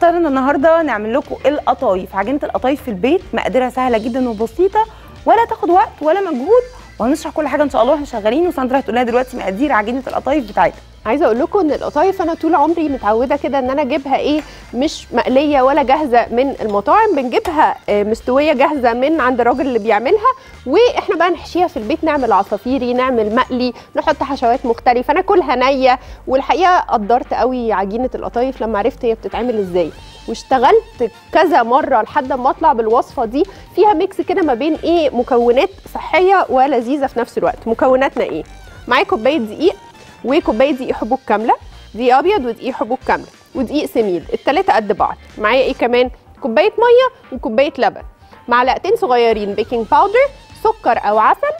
اخترنا النهارده نعمل لكم القطايف عجينه القطايف في البيت مقاديرها سهله جدا وبسيطه ولا تاخد وقت ولا مجهود وهنشرح كل حاجه ان شاء الله واحنا شغالين وساندرا هتقول لنا دلوقتي مقادير عجينه القطايف بتاعتها عايزه اقول لكم ان القطايف انا طول عمري متعوده كده ان انا اجيبها ايه مش مقليه ولا جاهزه من المطاعم بنجيبها آه، مستويه جاهزه من عند الراجل اللي بيعملها واحنا بقى نحشيها في البيت نعمل عصافيري نعمل مقلي نحط حشوات مختلفه ناكلها نيه والحقيقه قدرت قوي عجينه القطايف لما عرفت هي بتتعمل ازاي واشتغلت كذا مره لحد ما اطلع بالوصفه دي فيها ميكس كده ما بين ايه مكونات صحيه ولذيذه في نفس الوقت مكوناتنا ايه معايا كوبايه دقيق وكوبايه دقيق حبوب كامله دقيق ابيض ودقيق حبوب كامله ودقيق سميد التلاته قد بعض معايا ايه كمان كوبايه ميه وكوبايه لبن معلقتين صغيرين بيكنج باودر سكر او عسل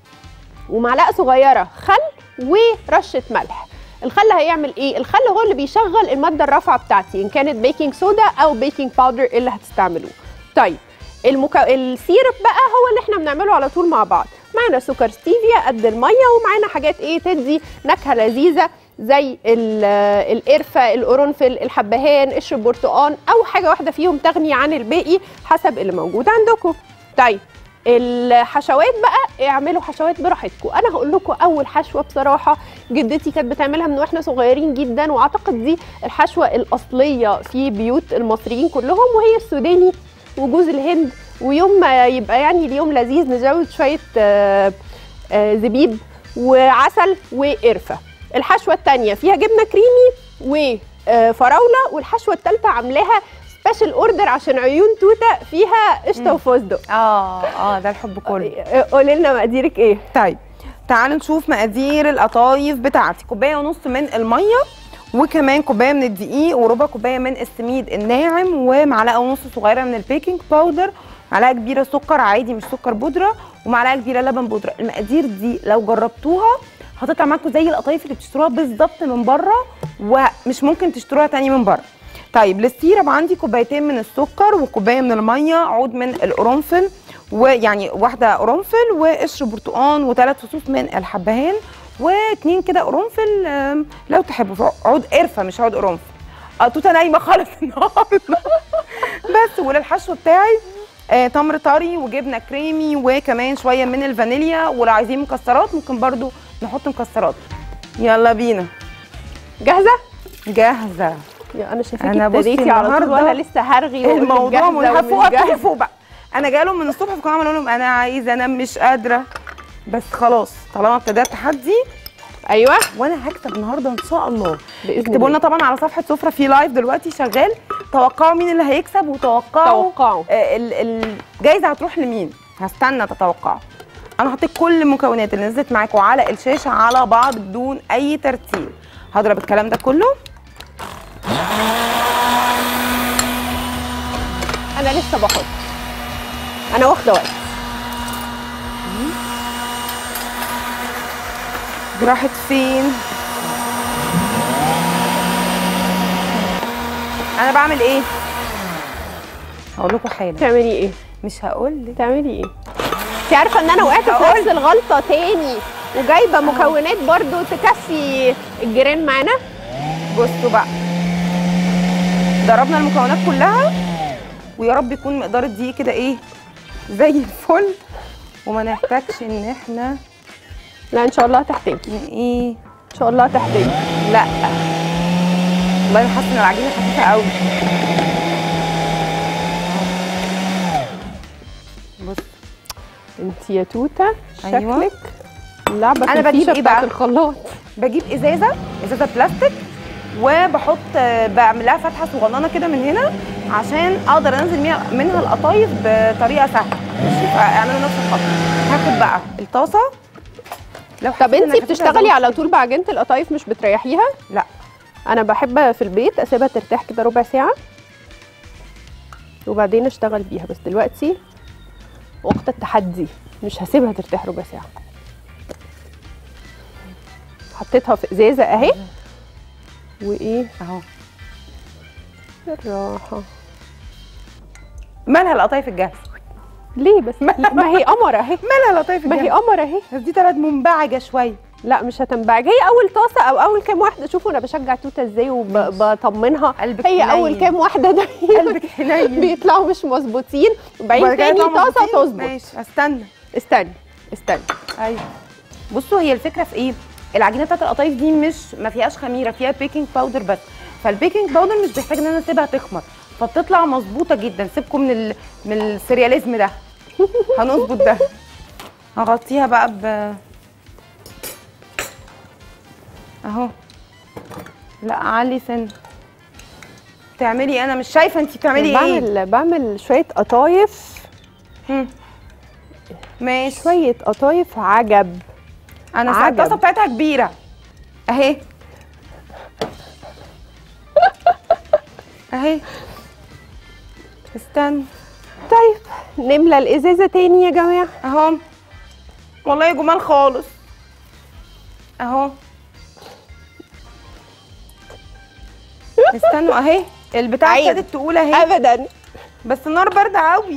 ومعلقه صغيره خل ورشه ملح الخل هيعمل ايه الخل هو اللي بيشغل الماده الرافعه بتاعتي ان كانت بيكنج صودا او بيكنج باودر اللي هتستعملوه طيب المكو... السيرب بقى هو اللي احنا بنعمله على طول مع بعض معانا سكر ستيفيا قد الميه ومعانا حاجات ايه تدي نكهه لذيذه زي ال- القرفه القرنفل الحبهان قشر البرتقال او حاجه واحده فيهم تغني عن الباقي حسب اللي موجود عندكم طيب الحشوات بقى اعملوا حشوات براحتكم انا هقول لكم اول حشوه بصراحه جدتي كانت بتعملها من واحنا صغيرين جدا واعتقد دي الحشوه الاصليه في بيوت المصريين كلهم وهي السوداني وجوز الهند ويوم ما يبقى يعني اليوم لذيذ نزود شويه آه، آه، زبيب وعسل وقرفه الحشوه الثانيه فيها جبنه كريمي وفراوله والحشوه الثالثه عاملاها سبيشال اوردر عشان عيون توته فيها قشطه وفستق اه اه ده الحب كله قولي لنا مقاديرك ايه طيب تعالوا نشوف مقادير القطايف بتاعتي كوبايه ونص من الميه وكمان كوبايه من الدقيق وربع كوبايه من السميد الناعم ومعلقه ونص صغيره من البيكنج باودر معلقه كبيره سكر عادي مش سكر بودره ومعلقه كبيره لبن بودره المقادير دي لو جربتوها هتطلع معاكم زي القطايف اللي بتشتروها بالظبط من بره ومش ممكن تشتروها تاني من بره طيب للسيرب عندي كوبايتين من السكر وكوبايه من الميه عود من القرنفل ويعني واحده قرنفل وقشر برتقان وثلاث فصوص من الحبهان واتنين كده قرنفل آم، لو تحبوا عود قرفه مش عود قرنفل اه توته نايمه خالص النهارده بس وللحشو بتاعي آه تمر طري وجبنه كريمي وكمان شويه من الفانيليا ولو عايزين مكسرات ممكن برضو نحط مكسرات يلا بينا جاهزه جاهزه يا انا شايفاكي أنا بصي ابتديتي على طول النهاردة وانا لسه هرغي وأقول لك الموضوع جاهزة منحف ومش فوق جاهزة. فوق بقى انا جايه لهم من الصبح فكانوا عمالوا لهم انا عايزه انام مش قادره بس خلاص طالما ابتدى تحدي ايوه وانا هكسب النهارده ان شاء الله باذن اكتبوا الله لنا طبعا على صفحه سفره في لايف دلوقتي شغال توقعوا مين اللي هيكسب وتوقعوا توقعوا آه، ال- الجايزه هتروح لمين هستنى تتوقعوا انا حطيت كل المكونات اللي نزلت معاكم على الشاشه على بعض بدون اي ترتيب هضرب الكلام ده كله انا لسه بحط انا واخده وقت راحت فين انا بعمل ايه هقول لكم حاجه تعملي ايه مش هقول لك تعملي ايه انت عارفه ان انا وقعت في نفس الغلطه تاني وجايبه مكونات برضو تكفي الجيران معانا بصوا بقى ضربنا المكونات كلها ويا رب يكون مقدار الدقيق كده ايه زي الفل وما نحتاجش ان احنا لا ان شاء الله هتحتاجي ن- ايه ان شاء الله هتحتاجي لا والله انا حاسه ان العجينه خفيفه قوي بص انت يا توته أيوة. شكلك اللعبه أنا في بجيب الفيشه إيه بتاعت بقى؟ الخلاط بجيب ازازه ازازه بلاستيك وبحط آه، بعمل لها فتحه صغننه كده من هنا عشان اقدر انزل ميها- منها القطايف بطريقه سهله مش يبقى اعملوا نفس الخطوه هاخد بقى الطاسه لو طب حسيت إنها انت خفيفة بتشتغلي أزود على شوية. طول بعجينه القطايف مش بتريحيها لا انا بحب في البيت اسيبها ترتاح كده ربع ساعه وبعدين اشتغل بيها بس دلوقتي وقت التحدي مش هسيبها ترتاح ربع ساعه حطيتها في ازازه اهي وايه اهو بالراحه مالها القطايف الجاهزه ليه بس ما هي قمر اهي مالها القطايف ما هي الجاهزه قمر اهي بس دي طلعت منبعجه شويه لا مش هتنبعج هي اول طاسه او اول كام واحده شوفوا انا بشجع توته ازاي وبطمنها قلبك هي اول حنين. كام واحده دايما قلبك حنين بيطلعوا مش مظبوطين وبعدين وبعد كده تاني يطلعوا طاسه مظبوطين. تظبط ماشي استنى استني استني ايوه بصوا هي الفكره في ايه العجينه بتاعت القطايف دي مش ما فيهاش خميره فيها بيكنج باودر بس فالبيكنج باودر مش بيحتاج ان انا اسيبها تخمر فبتطلع مظبوطه جدا سيبكم من ال... من السرياليزم ده هنظبط ده هغطيها بقى ب اهو لا علي سن بتعملي انا مش شايفه انت بتعملي ايه بعمل بعمل شويه قطايف هم. ماشي شويه قطايف عجب انا عجب. الطاسه بتاعتها كبيره اهي اهي استنى طيب نملى الازازه تاني يا جماعه اهو والله جمال خالص اهو استنوا اهي البتاع عيب. ابتدت تقول اهي ابدا بس النار بارده قوي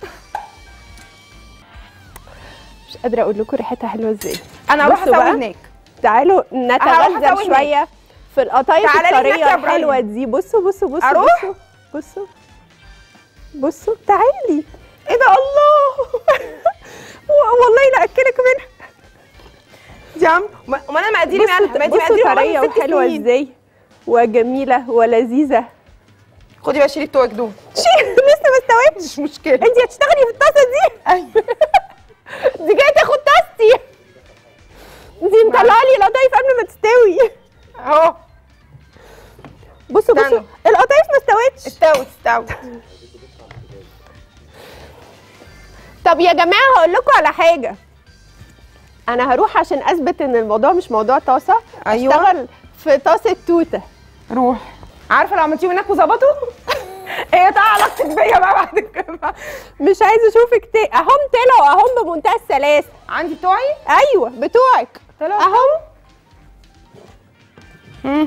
مش قادره اقول لكم ريحتها حلوه ازاي انا هروح بصوا اسوي بقى. هناك تعالوا هروح نتغزل أسوي شويه في القطايف تعالي لي هناك الطريه يا إبراهيم. الحلوه دي بصوا بصوا بصوا أروح؟ بصوا بصوا بصوا تعالي ايه ده الله و- والله لا اكلك منها دي عم ما ما انا مقاديري مالها بصوا, مقاديري بصوا مقاديري طريه والله من ست وحلوه سنين. ازاي وجميله ولذيذه خدي بقى شيلي بتوعك دول شيء لسه ما استوعبتش مش مشكله انت هتشتغلي في الطاسه دي ايوه دي جايه تاخد طاستي دي مطلعه لي القطايف قبل ما تستوي اهو بصوا بصوا استنوا. القطايف ما استوتش استوت استوت طب يا جماعه هقول لكم على حاجه انا هروح عشان اثبت ان الموضوع مش موضوع طاسه أيوة. اشتغل في طاسه توته روح عارفه لو عملتيهم هناك وظبطوا هي طالعه علاقتك بيا بقى بعد كده مش عايزه اشوفك تا... اهم طلعوا اهم بمنتهى السلاسه عندي بتوعي ايوه بتوعك طلعوا اهم مم.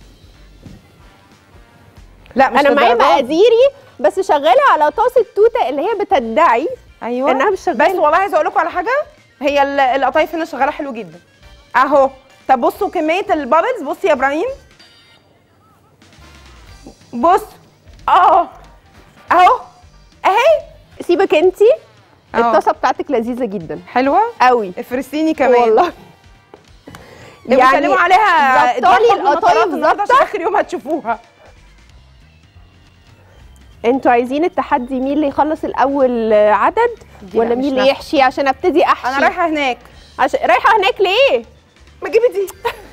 لا مش انا معايا للدرجة دي. مقاديري بس شغاله على طاسه توته اللي هي بتدعي ايوه إنها مش شغالة. بس والله عايزه اقول لكم على حاجه هي ال- القطايف هنا شغاله حلو جدا اهو طب بصوا كميه البابلز بصي يا ابراهيم بص اه اهو اهي سيبك انتي أهو. الطاسه بتاعتك لذيذه جدا حلوه قوي افرسيني كمان والله يعني بيسلموا عليها ظبطالي إدوار حب القطايف ومطارات النهارده عشان ظابطة. اخر يوم هتشوفوها انتوا عايزين التحدي مين اللي يخلص الاول عدد دي ولا لا، مين مش اللي نافعة. يحشي عشان ابتدي احشي انا رايحه هناك عشان رايحه هناك ليه ما تجيبي دي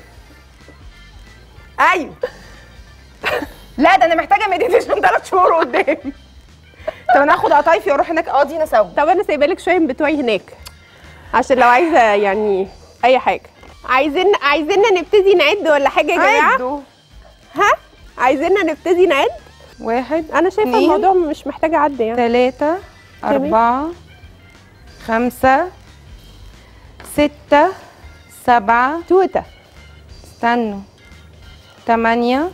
ايوه لا ده انا محتاجه مديتيشن ثلاث شهور قدام طب انا هاخد قطايفي واروح هناك اقضي انا سوا طب انا سايبه لك شويه من بتوعي هناك عشان لو عايزه يعني اي حاجه عايزين عايزيننا نبتدي نعد ولا حاجه يا جماعه عدوا. ها عايزيننا نبتدي نعد واحد انا شايفه اتنين، الموضوع مش محتاجه عد يعني ثلاثة أربعة خمسة ستة سبعة توته استنوا تمانية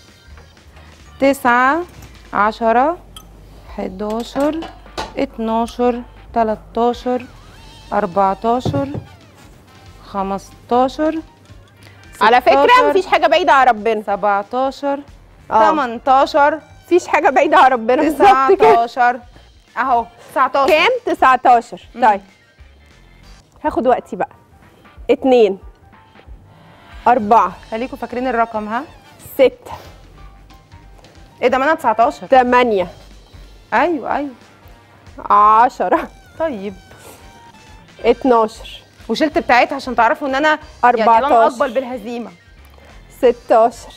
تسعة عشرة حداشر اتناشر تلاتاشر أربعتاشر خمستاشر على فكره ستاشر، مفيش حاجه بعيده عن ربنا سبعتاشر آه. تمنتاشر مفيش حاجه بعيده عن ربنا بالظبط كده تسعتاشر أهو تسعتاشر كام 19 طيب هاخد وقتي بقى اتنين أربعة خليكم فاكرين الرقم ها ستة ايه ده ما انا 19 تمانية ايوه ايوه عشرة طيب اتناشر وشلت بتاعتها عشان تعرفوا ان انا يعني لن 14. اقبل بالهزيمه ستاشر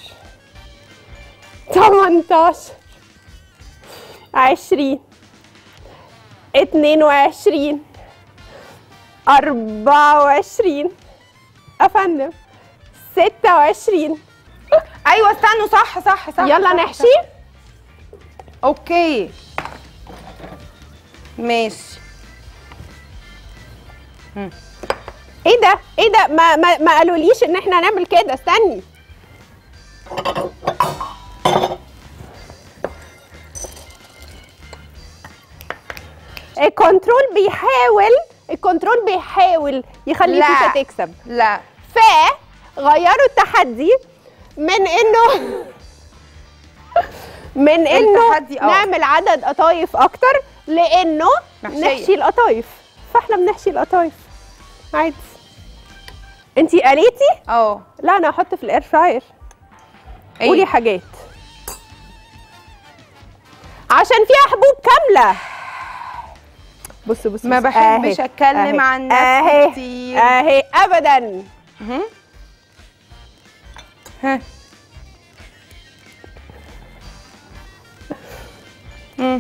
تمنتاشر عشرين اتنين وعشرين أربعة وعشرين أفندم ستة وعشرين ايوه استنوا صح صح صح يلا صح، نحشي صح. اوكي ماشي ايه ده ايه ده ما ما, ما قالوليش ان احنا هنعمل كده استني الكنترول بيحاول الكنترول بيحاول يخلي لا. توتا تكسب لا فغيروا التحدي من انه من انه التحدي، اه. نعمل عدد قطايف اكتر لانه محشية. نحشي القطايف فاحنا بنحشي القطايف عادي انتي قليتي اه لا انا هحط في الاير فراير إيه؟ قولي حاجات عشان فيها حبوب كامله بص بص ما بص. بحبش أهي، أتكلم أهي، عن نفسي أهي، كتير. اهي ابدا مهم. ها مم.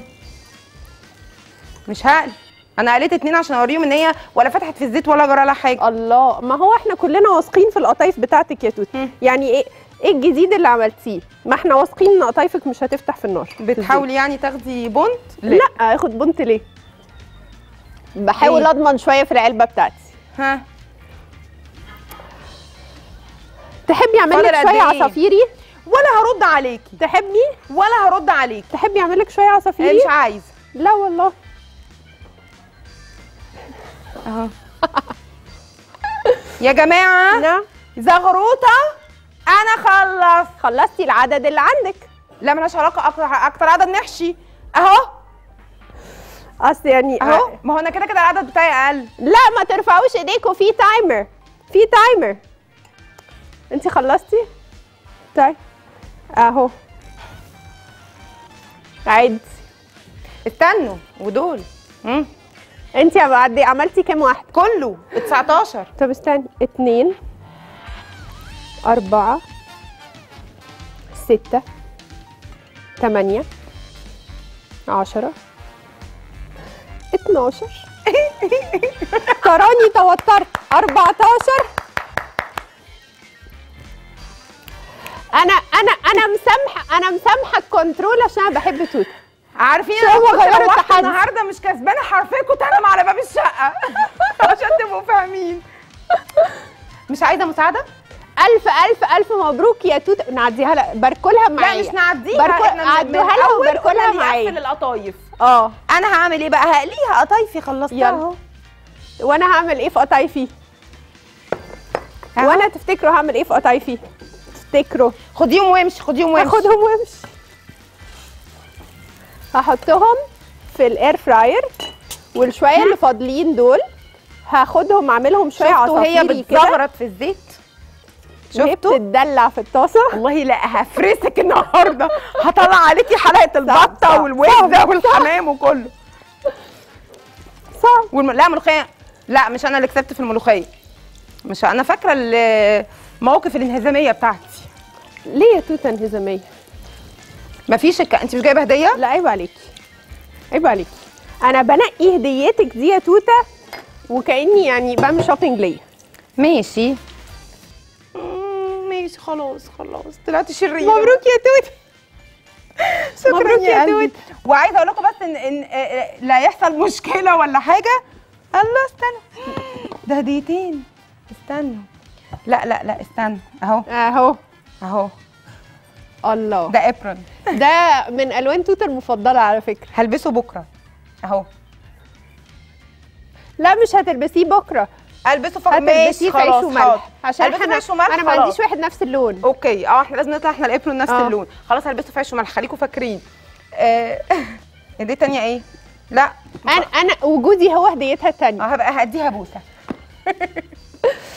مش هقل انا قليت اتنين عشان اوريهم ان هي ولا فتحت في الزيت ولا جرى لها حاجه الله ما هو احنا كلنا واثقين في القطايف بتاعتك يا توت مم. يعني ايه ايه الجديد اللي عملتيه ما احنا واثقين ان قطايفك مش هتفتح في النار في الزيت. بتحاولي يعني تاخدي بونت لا اخد بنت ليه بحاول إيه؟ اضمن شويه في العلبه بتاعتي ها تحبي اعمل لك فاضل قد شويه إيه؟ عصافيري ولا هرد عليكي تحبي ولا هرد عليكي تحبي اعمل لك شويه إيه عصافيري مش عايزه لا والله اهو يا جماعه نعم زغروطه انا خلص خلصتي العدد اللي عندك لا ملهاش علاقه اكتر اكتر عدد نحشي اهو اصل يعني اهو ما هو انا كده كده العدد بتاعي اقل لا ما ترفعوش ايديكوا في تايمر في تايمر انت خلصتي طيب اهو عد استنوا ودول مم. انت بعد عملتي كام واحده كله 19 طب استني اتنين أربعة ستة تمانية عشرة اتناشر تراني توترت أربعتاشر أنا أنا أنا مسامحة أنا مسامحة الكنترول عشان أنا بحب توت عارفين شو انا هو كنت غيروا روحت التحدي؟ النهارده مش كسبانه حرفيا كنت انام على باب الشقه عشان تبقوا فاهمين مش عايزه مساعده؟ ألف ألف ألف مبروك يا توت نعديها لها باركولها لا معايا مش نعديها بركو- احنا من- من عدوها لها الأول وبركولها كنا معايا. بنقفل القطايف اه انا هعمل ايه بقى هقليها قطايفي خلصتها يلا. اهو وانا هعمل ايه في قطايفي أهو. وانا تفتكروا هعمل ايه في قطايفي تفتكروا خديهم وامشي خديهم وامشي هاخدهم وامشي هحطهم في الاير فراير والشويه اللي فاضلين دول هاخدهم اعملهم شويه شفتوا هي عصافيري كده بتزغرط في الزيت وهي شفتوا بتتدلع في الطاسه والله لا هفرسك النهارده هطلع عليكي حلقه صح، البطه والوزه والحمام وكله صح والم... لا ملوخيه لا مش انا اللي كسبت في الملوخيه مش انا فاكره المواقف الانهزاميه بتاعتي ليه يا توته انهزاميه مفيش الك... انت مش جايبه هديه لا عيب عليكي عيب عليكي انا بنقي هديتك دي يا توته وكاني يعني بعمل شوبينج ليا ماشي مم، ماشي خلاص خلاص طلعت شريره مبروك يا توته شكرا مبروك يا يا قلبي وعايزه اقول لكم بس ان ان آه، آه، لا يحصل مشكله ولا حاجه الله استنى ده هديتين استنوا لا لا لا استنى اهو اهو اهو الله ده ابرون ده من الوان توته المفضله على فكره هلبسه بكره اهو لا مش هتلبسيه بكره البسه فوق هتلبسيه في عيش خلاص، وملح حاضر. عشان هلبسه في احنا عيش وملح انا ما خلاص. عنديش واحد نفس اللون اوكي اه احنا لازم نطلع احنا الابرون نفس آه. اللون خلاص هلبسه في عيش وملح خليكم فاكرين آه، دي التانية ايه لا انا انا وجودي هو هديتها التانية اه هبقى هديها بوسه